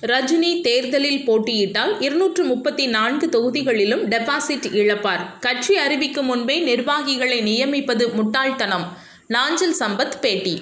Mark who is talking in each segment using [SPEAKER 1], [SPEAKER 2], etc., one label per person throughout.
[SPEAKER 1] ரஜினி தேர்தலில் போட்டியிட்டால் இருநூற்று முப்பத்தி நான்கு தொகுதிகளிலும் டெபாசிட் இழப்பார் கட்சி அறிவிக்கும் முன்பே நிர்வாகிகளை நியமிப்பது முட்டாள்தனம் நாஞ்சில் சம்பத் பேட்டி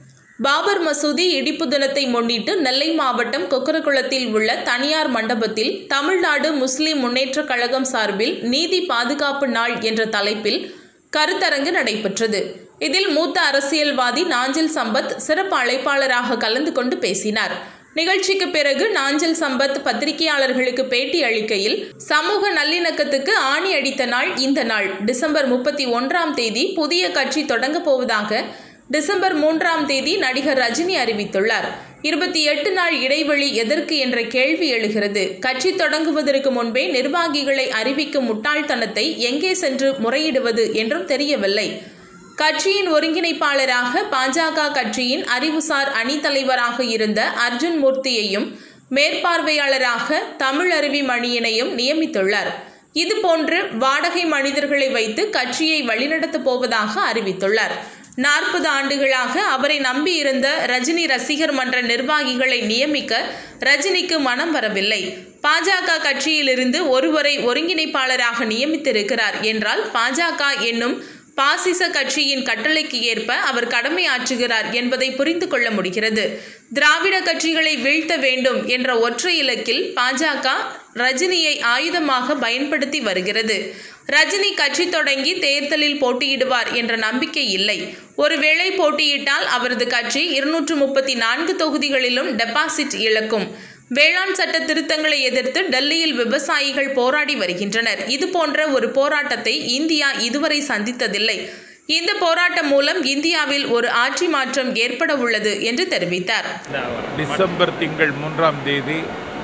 [SPEAKER 1] பாபர் மசூதி இடிப்பு தினத்தை முன்னிட்டு நெல்லை மாவட்டம் கொக்கரகுளத்தில் உள்ள தனியார் மண்டபத்தில் தமிழ்நாடு முஸ்லிம் முன்னேற்றக் கழகம் சார்பில் நீதி பாதுகாப்பு நாள் என்ற தலைப்பில் கருத்தரங்கு நடைபெற்றது இதில் மூத்த அரசியல்வாதி நாஞ்சில் சம்பத் சிறப்பு அழைப்பாளராக கலந்து கொண்டு பேசினார் நிகழ்ச்சிக்கு பிறகு நாஞ்சல் சம்பத் பத்திரிகையாளர்களுக்கு பேட்டி அளிக்கையில் சமூக நல்லிணக்கத்துக்கு ஆணி அடித்த நாள் இந்த நாள் டிசம்பர் முப்பத்தி ஒன்றாம் தேதி புதிய கட்சி தொடங்கப் போவதாக டிசம்பர் மூன்றாம் தேதி நடிகர் ரஜினி அறிவித்துள்ளார் இருபத்தி எட்டு நாள் இடைவெளி எதற்கு என்ற கேள்வி எழுகிறது கட்சி தொடங்குவதற்கு முன்பே நிர்வாகிகளை அறிவிக்கும் முட்டாள்தனத்தை எங்கே சென்று முறையிடுவது என்றும் தெரியவில்லை கட்சியின் ஒருங்கிணைப்பாளராக பாஜக கட்சியின் அறிவுசார் அணி தலைவராக இருந்த அர்ஜுன் மூர்த்தியையும் மேற்பார்வையாளராக தமிழ் அருவி மணியனையும் நியமித்துள்ளார் இதுபோன்று வாடகை மனிதர்களை வைத்து கட்சியை வழிநடத்தப் போவதாக அறிவித்துள்ளார் நாற்பது ஆண்டுகளாக அவரை நம்பியிருந்த ரஜினி ரசிகர் மன்ற நிர்வாகிகளை நியமிக்க ரஜினிக்கு மனம் வரவில்லை பாஜக கட்சியிலிருந்து ஒருவரை ஒருங்கிணைப்பாளராக நியமித்திருக்கிறார் என்றால் பாஜக என்னும் பாசிச கட்சியின் கட்டளைக்கு ஏற்ப அவர் கடமையாற்றுகிறார் என்பதை புரிந்து கொள்ள முடிகிறது திராவிட கட்சிகளை வீழ்த்த வேண்டும் என்ற ஒற்றை இலக்கில் பாஜக ரஜினியை ஆயுதமாக பயன்படுத்தி வருகிறது ரஜினி கட்சி தொடங்கி தேர்தலில் போட்டியிடுவார் என்ற நம்பிக்கை இல்லை ஒருவேளை போட்டியிட்டால் அவரது கட்சி இருநூற்று முப்பத்தி நான்கு தொகுதிகளிலும் டெபாசிட் இழக்கும் வேளாண் சட்ட திருத்தங்களை எதிர்த்து டெல்லியில் விவசாயிகள் போராடி வருகின்றனர் இது போன்ற ஒரு போராட்டத்தை இந்தியா இதுவரை சந்தித்ததில்லை இந்த போராட்டம் மூலம் இந்தியாவில் ஒரு ஆட்சி மாற்றம் ஏற்பட உள்ளது என்று தெரிவித்தார்
[SPEAKER 2] டிசம்பர் திங்கள் மூன்றாம் தேதி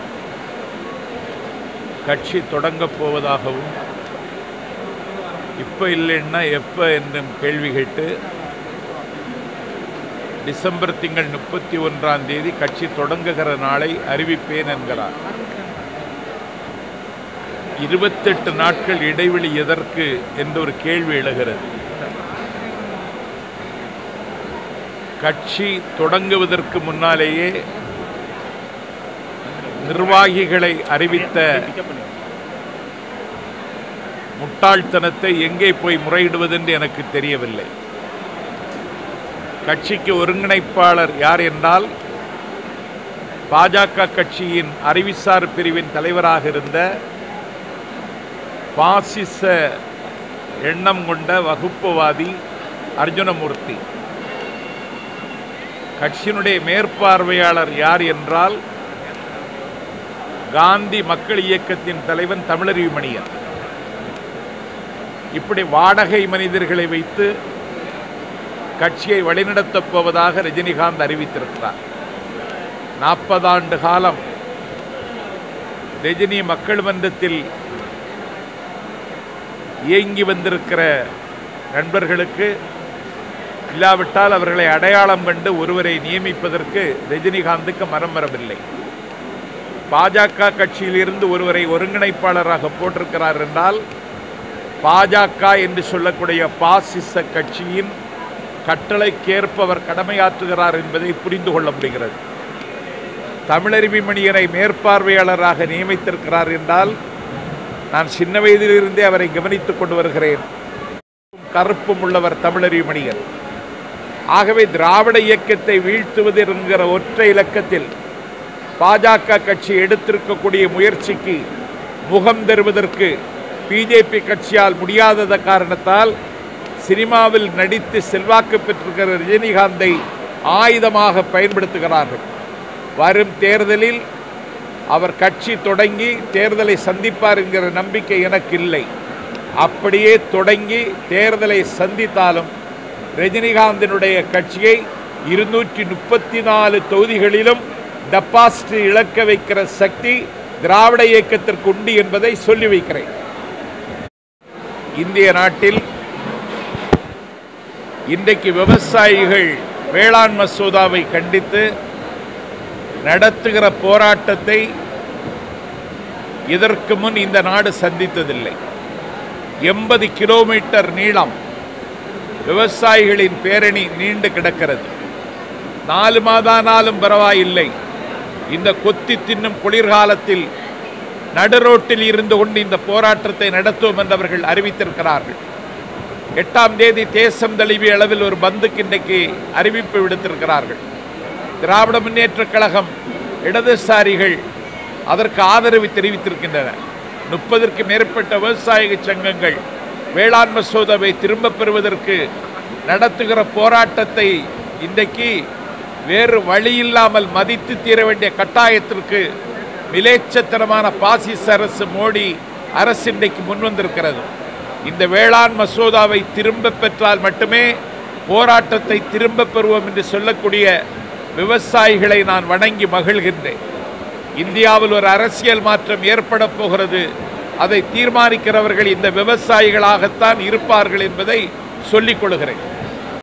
[SPEAKER 2] கட்சி தொடங்கப் போவதாகவும் இப்போ இல்லைன்னா எப்போ என்னும் கேள்வி கேட்டு டிசம்பர் திங்கள் முப்பத்தி ஒன்றாம் தேதி கட்சி தொடங்குகிற நாளை அறிவிப்பேன் என்கிறார் இருபத்தெட்டு நாட்கள் இடைவெளி எதற்கு என்று ஒரு கேள்வி எழுகிறது கட்சி தொடங்குவதற்கு முன்னாலேயே நிர்வாகிகளை அறிவித்த முட்டாள்தனத்தை எங்கே போய் முறையிடுவதென்று எனக்கு தெரியவில்லை கட்சிக்கு ஒருங்கிணைப்பாளர் யார் என்றால் பாஜக கட்சியின் அறிவிசார் பிரிவின் தலைவராக இருந்த பாசிச எண்ணம் கொண்ட வகுப்புவாதி அர்ஜுனமூர்த்தி கட்சியினுடைய மேற்பார்வையாளர் யார் என்றால் காந்தி மக்கள் இயக்கத்தின் தலைவன் தமிழறிவு மணியன் இப்படி வாடகை மனிதர்களை வைத்து கட்சியை வழிநடத்தப் போவதாக ரஜினிகாந்த் அறிவித்திருக்கிறார் நாற்பதாண்டு காலம் ரஜினி மக்கள் மன்றத்தில் இயங்கி வந்திருக்கிற நண்பர்களுக்கு இல்லாவிட்டால் அவர்களை அடையாளம் கண்டு ஒருவரை நியமிப்பதற்கு ரஜினிகாந்துக்கு மரம் வரவில்லை பாஜக கட்சியிலிருந்து ஒருவரை ஒருங்கிணைப்பாளராக போட்டிருக்கிறார் என்றால் பாஜக என்று சொல்லக்கூடிய பாசிச கட்சியின் கட்டளைக்கேற்பவர் கடமையாற்றுகிறார் என்பதை புரிந்து கொள்ள முடிகிறது தமிழருவி மணியனை மேற்பார்வையாளராக நியமித்திருக்கிறார் என்றால் நான் சின்ன வயதிலிருந்தே அவரை கவனித்துக் கொண்டு வருகிறேன் கருப்பும் உள்ளவர் தமிழறிவு மணியன் ஆகவே திராவிட இயக்கத்தை வீழ்த்துவது என்கிற ஒற்றை இலக்கத்தில் பாஜக கட்சி எடுத்திருக்கக்கூடிய முயற்சிக்கு முகம் தருவதற்கு பிஜேபி கட்சியால் முடியாதத காரணத்தால் சினிமாவில் நடித்து செல்வாக்கு பெற்றிருக்கிற ரஜினிகாந்தை ஆயுதமாக பயன்படுத்துகிறார்கள் வரும் தேர்தலில் அவர் கட்சி தொடங்கி தேர்தலை சந்திப்பார் என்கிற நம்பிக்கை எனக்கு இல்லை அப்படியே தொடங்கி தேர்தலை சந்தித்தாலும் ரஜினிகாந்தினுடைய கட்சியை இருநூற்றி முப்பத்தி நாலு தொகுதிகளிலும் டெபாசிட் இழக்க வைக்கிற சக்தி திராவிட இயக்கத்திற்கு உண்டு என்பதை சொல்லி வைக்கிறேன் இந்திய நாட்டில் இன்றைக்கு விவசாயிகள் வேளாண் மசோதாவை கண்டித்து நடத்துகிற போராட்டத்தை இதற்கு முன் இந்த நாடு சந்தித்ததில்லை எண்பது கிலோமீட்டர் நீளம் விவசாயிகளின் பேரணி நீண்டு கிடக்கிறது நாலு மாதானாலும் பரவாயில்லை இந்த கொத்தி தின்னும் குளிர்காலத்தில் நடுரோட்டில் இருந்து கொண்டு இந்த போராட்டத்தை நடத்துவோம் என்று அவர்கள் அறிவித்திருக்கிறார்கள் எட்டாம் தேதி தேசம் தழுவிய அளவில் ஒரு பந்துக்கு இன்றைக்கு அறிவிப்பு விடுத்திருக்கிறார்கள் திராவிட முன்னேற்றக் கழகம் இடதுசாரிகள் அதற்கு ஆதரவு தெரிவித்திருக்கின்றன முப்பதற்கு மேற்பட்ட விவசாய சங்கங்கள் வேளாண் மசோதாவை திரும்பப் பெறுவதற்கு நடத்துகிற போராட்டத்தை இன்றைக்கு வேறு வழி இல்லாமல் மதித்து தீர வேண்டிய கட்டாயத்திற்கு மிலேச்சத்தனமான பாசிச அரசு மோடி அரசு இன்றைக்கு முன்வந்திருக்கிறது இந்த வேளாண் மசோதாவை திரும்ப பெற்றால் மட்டுமே போராட்டத்தை திரும்ப பெறுவோம் என்று சொல்லக்கூடிய விவசாயிகளை நான் வணங்கி மகிழ்கின்றேன் இந்தியாவில் ஒரு அரசியல் மாற்றம் ஏற்பட போகிறது அதை தீர்மானிக்கிறவர்கள் இந்த விவசாயிகளாகத்தான் இருப்பார்கள் என்பதை சொல்லிக் கொள்கிறேன்